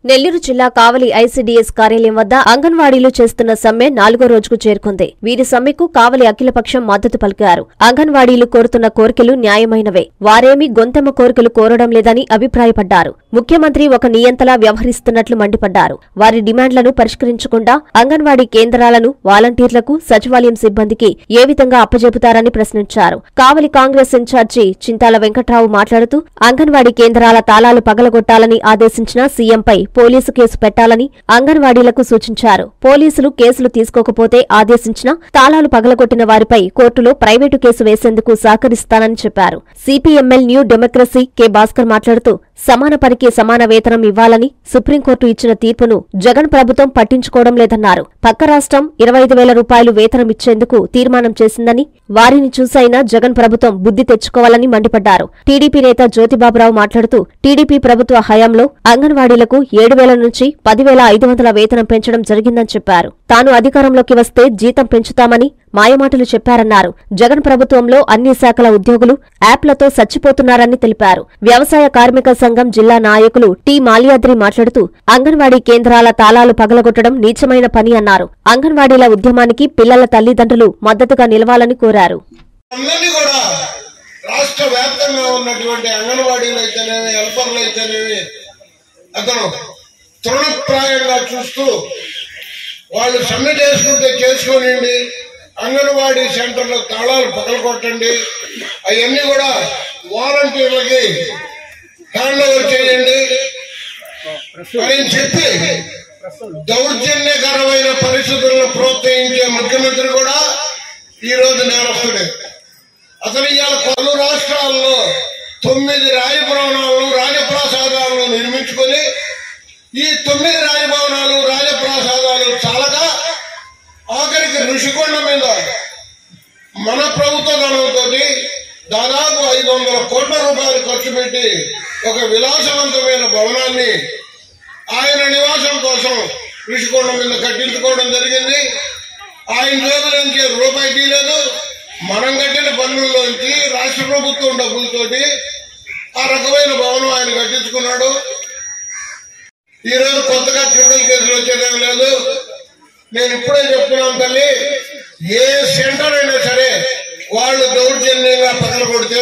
నెల్లూరు జిల్లా కావలి ఐసీడీఎస్ కార్యాలయం వద్ద అంగన్వాడీలు చేస్తున్న సమ్మె నాలుగో రోజుకు చేరుకుంది వీరి సమ్మెకు కావలి అఖిలపక్షం మద్దతు పలికారు అంగన్వాడీలు కోరుతున్న కోరికలు న్యాయమైనవే వారేమీ గొంతెమ్మ కోరికలు కోరడం లేదని అభిప్రాయపడ్డారు ముఖ్యమంత్రి ఒక నియంతలా వ్యవహరిస్తున్నట్లు మండిపడ్డారు వారి డిమాండ్లను పరిష్కరించకుండా అంగన్వాడీ కేంద్రాలను వాలంటీర్లకు సచివాలయం సిబ్బందికి ఏ విధంగా అప్పజెపుతారని ప్రశ్నించారు కావలి కాంగ్రెస్ ఇన్ఛార్జి చింతాల వెంకట్రావు మాట్లాడుతూ అంగన్వాడీ కేంద్రాల తాళాలు పగలగొట్టాలని ఆదేశించిన సీఎంపై పోలీసు కేసు పెట్టాలని అంగన్వాడీలకు సూచించారు పోలీసులు కేసులు తీసుకోకపోతే ఆదేశించిన తాళాలు పగలగొట్టిన వారిపై కోర్టులో ప్రైవేటు కేసు వేసేందుకు సహకరిస్తానని చెప్పారు CPML new democracy K Bhaskar మాట్లాడుతూ సమాన పనికి సమాన వేతనం ఇవ్వాలని సుప్రీంకోర్టు ఇచ్చిన తీర్పును జగన్ ప్రభుత్వం పట్టించుకోవడం లేదన్నారు పక్క రాష్ట్రం ఇరవై ఐదు వేల రూపాయలు వేతనం ఇచ్చేందుకు తీర్మానం చేసిందని వారిని చూసైనా జగన్ ప్రభుత్వం బుద్ధి తెచ్చుకోవాలని మండిపడ్డారు టీడీపీ నేత జ్యోతిబాబురావు మాట్లాడుతూ టీడీపీ ప్రభుత్వ హయాంలో అంగన్వాడీలకు ఏడు వేల నుంచి పదివేల ఐదు వందల వేతనం పెంచడం జరిగిందని చెప్పారు తాను అధికారంలోకి వస్తే జీతం పెంచుతామని మాయమాటలు చెప్పారన్నారు జగన్ ప్రభుత్వంలో అన్ని శాఖల ఉద్యోగులు యాప్లతో చచ్చిపోతున్నారని తెలిపారు వ్యవసాయ కార్మిక సంఘం జిల్లా నాయకులు టి మాల్యాద్రి మాట్లాడుతూ అంగన్వాడీ కేంద్రాల తాళాలు పగలగొట్టడం నీచమైన పని అన్నారు అంగన్వాడీల ఉద్యమానికి పిల్లల తల్లిదండ్రులు మద్దతుగా నిలవాలని కోరారు అందరినీ కూడా రాష్ట్ర వ్యాప్తంగా ఉన్నటువంటి అంగన్వాడీలు అయితేనేమి హెల్పర్లు అయితేనేమి అతను తృణప్రాయంగా చూస్తూ వాళ్ళు సమ్మె చేసుకుంటే చేసుకోనండి అంగన్వాడీ సెంటర్లో తాళాలు పగలగొట్టండి అవన్నీ కూడా వాలంటీర్లకి హ్యాండ్ ఓవర్ చేయండి అని చెప్పి దౌర్జన్యకరమైన పరిస్థితులను ప్రోత్సహించే ముఖ్యమంత్రి కూడా ఈ రోజు నేరస్తుడే అతను ఇవాళ పలు రాష్ట్రాల్లో తొమ్మిది రాజభవనాలను రాజప్రాసాదాలను నిర్మించుకొని ఈ తొమ్మిది రాజభవనాలు రాజప్రాసాదాలు చాలగా ఆఖరికి ఋషికొండ మీద మన ప్రభుత్వ ధనంతో దాదాపు ఐదు వందల కోట్ల రూపాయలు ఖర్చు పెట్టి ఒక విలాసవంతమైన భవనాన్ని ఆయన నివాసం కోసం ఋషికొండ మీద కట్టించుకోవడం జరిగింది ఆయన జోబు నుంచి రూపాయి తీయలేదు మనం కట్టిన పన్నుల్లోంచి రాష్ట్ర ప్రభుత్వం డబ్బులతోటి ఆ రకమైన భవనం ఆయన కట్టించుకున్నాడు ఈ రోజు కొత్తగా క్రిమినల్ కేసులు వచ్చేదేం లేదు నేను ఇప్పుడే చెప్తున్నాను తల్లి ఏ సెంటర్ అయినా సరే వాళ్ళు దౌర్జన్యంగా పగల కొడితే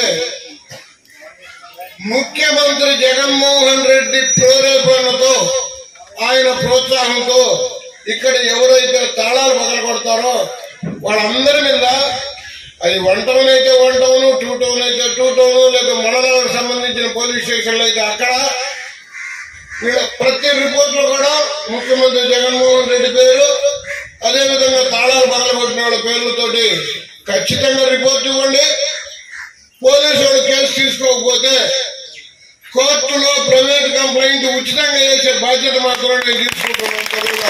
ముఖ్యమంత్రి జగన్మోహన్ రెడ్డి ప్రేరేపణతో ఆయన ప్రోత్సాహంతో ఇక్కడ ఎవరైతే తాళాలు పగల కొడతారో వాళ్ళందరి మీద అది వన్ టౌన్ అయితే వన్ టౌన్ టూ టౌన్ అయితే టూ టౌన్ లేదా మండలాలకు సంబంధించిన పోలీస్ స్టేషన్లు అయితే అక్కడ వీళ్ళ ప్రతి రిపోర్ట్ లో కూడా ముఖ్యమంత్రి జగన్మోహన్ రెడ్డి పేరు అదేవిధంగా తాళాలు పగలగొట్టిన వాళ్ళ పేర్లతోటి ఖచ్చితంగా రిపోర్ట్ ఇవ్వండి పోలీసు వాళ్ళు కేసు తీసుకోకపోతే కోర్టులో ప్రైవేట్ కంప్లైంట్ ఉచితంగా చేసే బాధ్యత మాత్రం నేను తీసుకుంటున్నాను తెలుగుగా.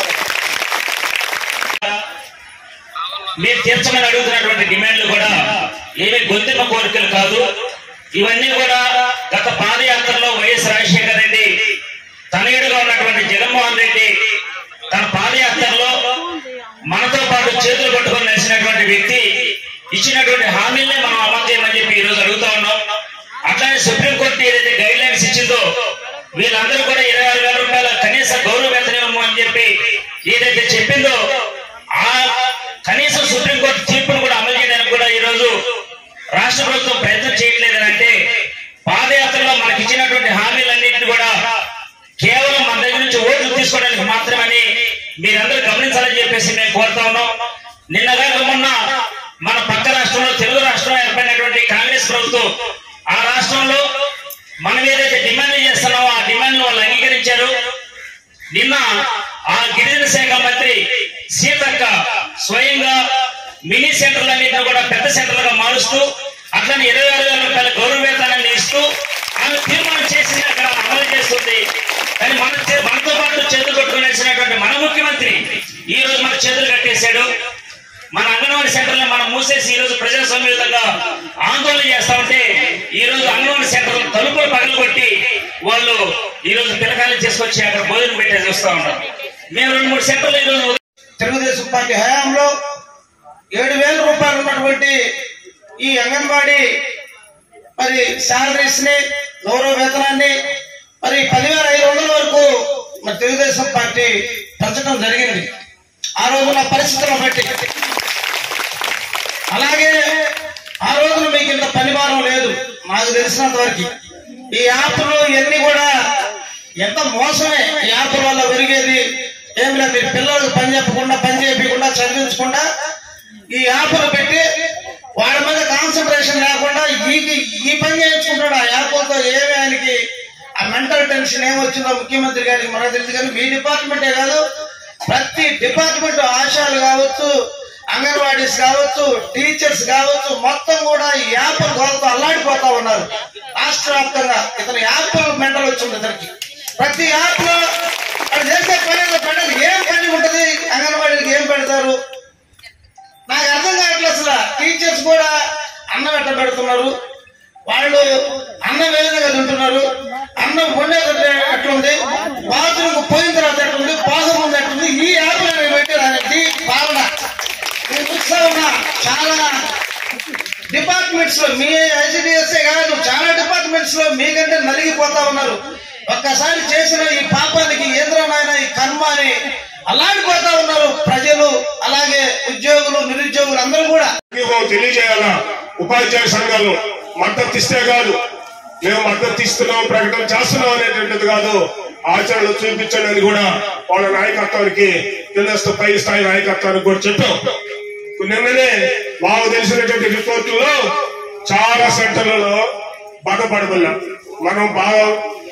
మీరు తీర్చమని అడుగుతున్నటువంటి డిమాండ్లు కూడా ఏమి గొంతుమ కోరికలు కాదు ఇవన్నీ కూడా గత పాదయాత్రలో వైఎస్ రాజశేఖర రెడ్డి తనయుడుగా ఉన్నటువంటి జగన్మోహన్ రెడ్డి తన పాదయాత్రలో మనతో పాటు చేతులు పట్టుకొని నడిచినటువంటి వ్యక్తి ఇచ్చినటువంటి హామీలనే మనం అమలు చేయమని చెప్పి ఈ రోజు అడుగుతా ఉన్నాం అట్లానే సుప్రీంకోర్టు ఏదైతే గైడ్ లైన్స్ ఇచ్చిందో వీళ్ళందరూ కూడా ఇరవై ఆరు వేల రూపాయల కనీస గౌరవ వేతనం అని చెప్పి ఏదైతే చెప్పిందో ఆ కనీసం సుప్రీంకోర్టు తీర్పును కూడా అమలు చేయడానికి కూడా ఈ రోజు రాష్ట్ర ప్రభుత్వం ప్రయత్నం చేయట్లేదని అంటే పాదయాత్రలో మనకి ఇచ్చినటువంటి హామీలన్నింటినీ కూడా కేవలం మన దగ్గర నుంచి ఓట్లు తీసుకోవడానికి మాత్రమని మీరందరూ గమనించాలని చెప్పేసి మేము కోరుతా ఉన్నాం నిన్నగాక మొన్న మన పక్క రాష్ట్రంలో తెలుగు రాష్ట్రం ఏర్పడినటువంటి కాంగ్రెస్ ప్రభుత్వం ఆ రాష్ట్రంలో మనం ఏదైతే డిమాండ్ చేస్తున్నామో ఆ డిమాండ్ వాళ్ళు అంగీకరించారు నిన్న ఆ గిరిజన శాఖ మంత్రి సీతక్క స్వయంగా మినీ సెంటర్లన్నింటినీ కూడా పెద్ద సెంటర్లుగా మారుస్తూ అట్లనే ఇరవై ఆరు వేల రూపాయల గౌరవ వేతనాన్ని ఇస్తూ ఆమె తీర్మానం చేసి అక్కడ అమలు చేస్తుంది కానీ మన చే- మనతో పాటు చేతులు కొట్టుకుని నడిచినటువంటి మన ముఖ్యమంత్రి ఈ రోజు మన చేతులు కట్టేశాడు మన అంగన్వాడీ సెంటర్లను మనం మూసేసి ఈ రోజు ప్రజా సమేతంగా ఆందోళన చేస్తా ఉంటే ఈ రోజు అంగన్వాడీ సెంటర్ తలుపులు పగలు కొట్టి వాళ్ళు ఈ రోజు పిల్లకాయలు చేసుకొచ్చి అక్కడ భోజనం పెట్టే చూస్తా ఉంటాం మేము రెండు మూడు సెంటర్లు ఈ రోజు తెలుగుదేశం పార్టీ హయాంలో ఏడు వేల రూపాయలు ఉన్నటువంటి ఈ అంగన్వాడీ మరి శాలరీస్ ని గౌరవ వేతనాన్ని మరి పదివేల ఐదు వందల వరకు మరి తెలుగుదేశం పార్టీ పెంచడం జరిగింది ఆ రోజున పరిస్థితులను బట్టి అలాగే ఆ రోజున మీకు ఇంత పనిభారం లేదు నాకు తెలిసినంత వరకు ఈ యాప్లు ఇవన్నీ కూడా ఎంత మోసమే ఈ యాప్ల వల్ల పెరిగేది ఏమి లేదు మీరు పిల్లలకు పని చెప్పకుండా పని చేయకుండా చదివించకుండా ఈ యాప్లు పెట్టి వాడి మీద కాన్సన్ట్రేషన్ లేకుండా ఈ ఈ పని చేయించుకుంటాడు ఆ యాప్లతో ఏమి ఆయనకి ఆ మెంటల్ టెన్షన్ ఏమొచ్చిందో ముఖ్యమంత్రి గారికి మనకు తెలుసు కానీ మీ డిపార్ట్మెంటే కాదు ప్రతి డిపార్ట్మెంట్ ఆశాలు కావచ్చు అంగన్వాడీస్ కావచ్చు టీచర్స్ కావచ్చు మొత్తం కూడా ఈ యాప్ గోలతో అల్లాడిపోతా ఉన్నారు రాష్ట్ర వ్యాప్తంగా ఇతను యాప్ మెంటల్ వచ్చింది ఇతనికి ప్రతి యాప్ లో అది చేసే పని ఏదో పని ఏం పని ఉంటది అంగన్వాడీకి ఏం పెడతారు నాకు అర్థం కావట్లేదు అసలు టీచర్స్ కూడా అన్నం ఎట్ట పెడుతున్నారు వాళ్ళు అన్నం వేదన కదా ఉంటున్నారు అన్నం వండేది ఎట్లుంది బాత్రూమ్ పోయిన తర్వాత ఎట్లుంది పాదం ముందు ఎట్లుంది ఈ యాప్ పెట్టారు అనేది భావన నేను చూస్తా ఉన్నా చాలా డిపార్ట్మెంట్స్ లో మీ ఐసిడిఎస్ఏ కాదు చాలా డిపార్ట్మెంట్స్ లో మీకంటే నలిగిపోతా ఉన్నారు ఒక్కసారి చేసిన ఈ పాపానికి ఏంద్రనాయన ఈ కర్మ అని అలాడిపోతా ఉన్నారు ప్రజలు అలాగే ఉద్యోగులు నిరుద్యోగులు అందరూ కూడా మేము తెలియజేయాలా ఉపాధ్యాయ సంఘాలు మద్దతు ఇస్తే కాదు మేము మద్దతు ఇస్తున్నాం ప్రకటన చేస్తున్నాం అనేటువంటిది కాదు ఆచరణలో చూపించండి అని కూడా వాళ్ళ నాయకత్వానికి కిందస్తు పై స్థాయి నాయకత్వానికి కూడా చెప్పాం నిన్ననే మాకు తెలిసినటువంటి రిపోర్టుల్లో చాలా సెంటర్లలో బాధపడబల్లా మనం బాగా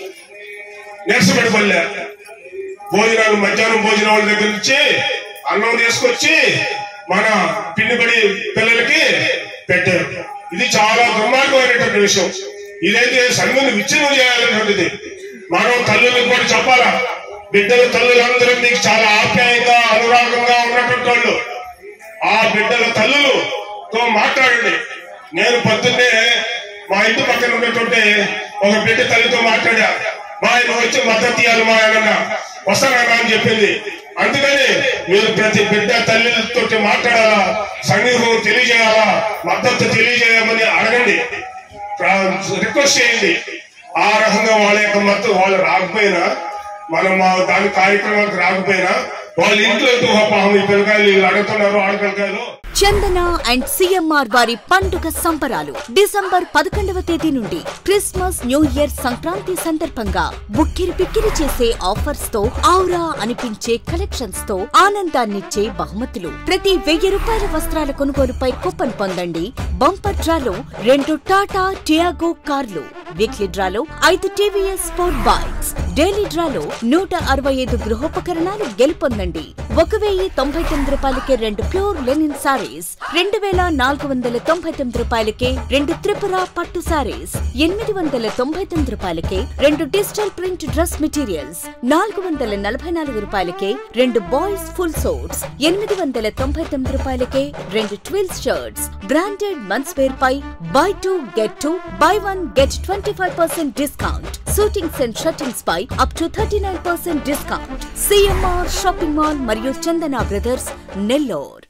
నిరసపడబల్లా భోజనాలు మధ్యాహ్నం భోజనం వాళ్ళ దగ్గర నుంచి అన్నం తీసుకొచ్చి మన పిన్నిబడి పిల్లలకి పెట్టారు ఇది చాలా దుర్మార్గమైనటువంటి విషయం ఇదైతే సంఘం విచ్ఛిన్నం చేయాలనేటువంటిది మనం తల్లులకు కూడా చెప్పాలా బిడ్డల తల్లులందరూ మీకు చాలా ఆప్యాయంగా అనురాగంగా ఉన్నటువంటి వాళ్ళు ఆ బిడ్డల తల్లులతో మాట్లాడండి నేను పొద్దున్నే మా ఇంటి పక్కన ఉన్నటువంటి ఒక బిడ్డ తల్లితో మాట్లాడా మా ఆయన వచ్చి మద్దతు ఇవ్వాలి మా ఆయన వస్తానన్నా అని చెప్పింది అందుకని మీరు ప్రతి బిడ్డ తల్లితో మాట్లాడాలా సంఘీభం తెలియజేయాలా మద్దతు తెలియజేయమని అడగండి రిక్వెస్ట్ చేయండి ఆ రకంగా వాళ్ళ యొక్క మద్దతు వాళ్ళు రాకపోయినా మనం మా దాని కార్యక్రమానికి రాకపోయినా వాళ్ళ ఇంట్లో ఒక పాపం ఈ పిల్లకాయలు వీళ్ళు అడుగుతున్నారు ఆడపిల్లకాయలు చందన అండ్ సిఎంఆర్ వారి పండుగ సంబరాలు డిసెంబర్ పదకొండవ తేదీ నుండి క్రిస్మస్ న్యూ ఇయర్ సంక్రాంతి సందర్భంగా బుక్కిరి పిక్కిరి చేసే ఆఫర్స్ తో ఆవురా అనిపించే కలెక్షన్స్ తో ఆనందాన్నిచ్చే బహుమతులు ప్రతి వెయ్యి రూపాయల వస్త్రాల కొనుగోలుపై కూపన్ పొందండి బంపర్ డ్రాలో రెండు టాటా టియాగో కార్లు వీక్లీ డ్రాలో ఐదు టీవీఎస్ స్పోర్ట్ బైక్స్ డైలీ డ్రాలో నూట అరవై ఐదు గృహోపకరణాలు గెలుపొందండి ఒక వెయ్యి తొంభై తొమ్మిది రూపాయలకే రెండు ప్యూర్ లెనిన్ సారీస్ రెండు వేల నాలుగు వందల తొంభై తొమ్మిది రూపాయలకే రెండు త్రిపుర పట్టు సారీస్ ఎనిమిది వందల తొంభై తొమ్మిది రూపాయలకే రెండు డిజిటల్ ప్రింట్ డ్రెస్ మెటీరియల్స్ నాలుగు వందల నలభై నాలుగు రూపాయలకే రెండు బాయ్స్ ఫుల్ సోట్స్ ఎనిమిది వందల తొంభై తొమ్మిది రూపాయలకే రెండు twills shirts branded men's wear పై buy two get two buy one get twenty five percent discount suitings and shirtings పై up to thirty nine percent discount CMR shopping mall మరియు చందన బ్రదర్స్ నెల్లూర్